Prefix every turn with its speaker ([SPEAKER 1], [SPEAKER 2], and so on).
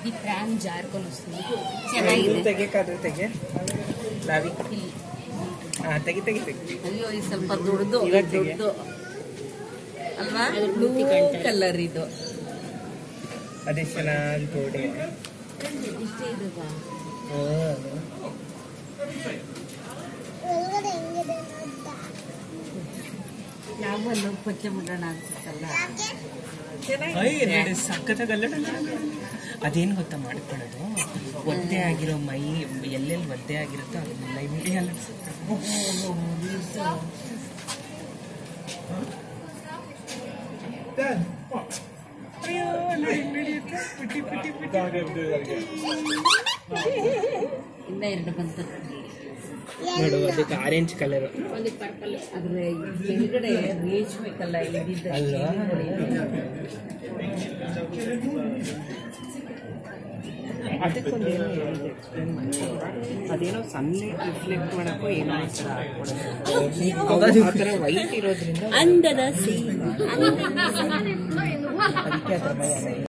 [SPEAKER 1] ఈ ప్రాన్ జారుకొని వస్తుంది
[SPEAKER 2] ಇದು
[SPEAKER 1] ಚೆನ್ನಾಗಿದೆ
[SPEAKER 2] ತೆಗಿಯಕಾದ್ರೆ ತೆಗೆ ಲಾವಿ
[SPEAKER 1] ಇಲ್ಲಿ
[SPEAKER 2] ಹಾ ತೆಗಿ ತೆಗಿ ತೆಗಿ
[SPEAKER 3] ಅಯ್ಯೋ ಈ ಸ್ವಲ್ಪ ದೊಡ್ಡದು
[SPEAKER 2] ಇವಾಗ ತೆಗೆ.
[SPEAKER 3] ದೊಡ್ಡದು ಅಲ್ವಾ
[SPEAKER 1] ಅದ್ರ
[SPEAKER 3] ಬ್ಲೂ
[SPEAKER 1] ಮೂತಿ ಕಾಣ್ತಾ ಇದೆ.
[SPEAKER 3] ಕಲರ್ ಇದು
[SPEAKER 2] ಅದೇ ಚೆನ್ನಾಗಿ ತೋಡಿ
[SPEAKER 3] ಇಷ್ಟೇ ಇದೆ ಬಾ ಯಾವ ಅಲ್ಲೂ ಪಚ್ಚೆ ಮುಡೋಣ ಅನ್ಸುತ್ತಲ್ಲ
[SPEAKER 2] ಸಖತ್ತಾಗಲ್ಲ ಅದೇನು ಗೊತ್ತಾ ಮಾಡ್ಕೊಳ್ಳೋದು ಒದ್ದೆ ಆಗಿರೋ ಮೈ ಎಲ್ಲೆಲ್ಲಿ ಒದ್ದೆ ಆಗಿರುತ್ತೋ ಅದನ್ನೆಲ್ಲ ಇಮಿಡಿಯಲ್ಲ
[SPEAKER 3] ಇನ್ನ ಎರಡು ಬಂತ
[SPEAKER 2] ನೋಡು ಅದಕ್ಕೆ ಆರೆಂಜ್ ಕಲರ್
[SPEAKER 1] ಒಂದು ಪರ್ಪಲ್
[SPEAKER 3] ಆದ್ರೆ ಕೆಳಗಡೆ ರೇಷ್ಮೆ ಕಲ್ಲ ಇದ್ದಿದ್ದ
[SPEAKER 2] ಅಲ್ವಾ? ಅದಕ್ಕೊಂದು ಏನೋ ಹೇಳಿದೆ ಎಕ್ಸ್ಪ್ಲೇನ್ ಮಾಡಿ ಅದೇನೋ ಸನ್ಲೈಟ್ ರಿಫ್ಲೆಕ್ಟ್ ಮಾಡಕ್ಕೋ ಏನೋ ಆ ಥರ ಹಾಕ್ಕೊಡೋದು ಆ ಥರ ವೈಟ್ ಇರೋದ್ರಿಂದ
[SPEAKER 1] ಅಂದದ ಸಿ
[SPEAKER 2] ಅದಕ್ಕೆ ಅದ್ರ ಮೈ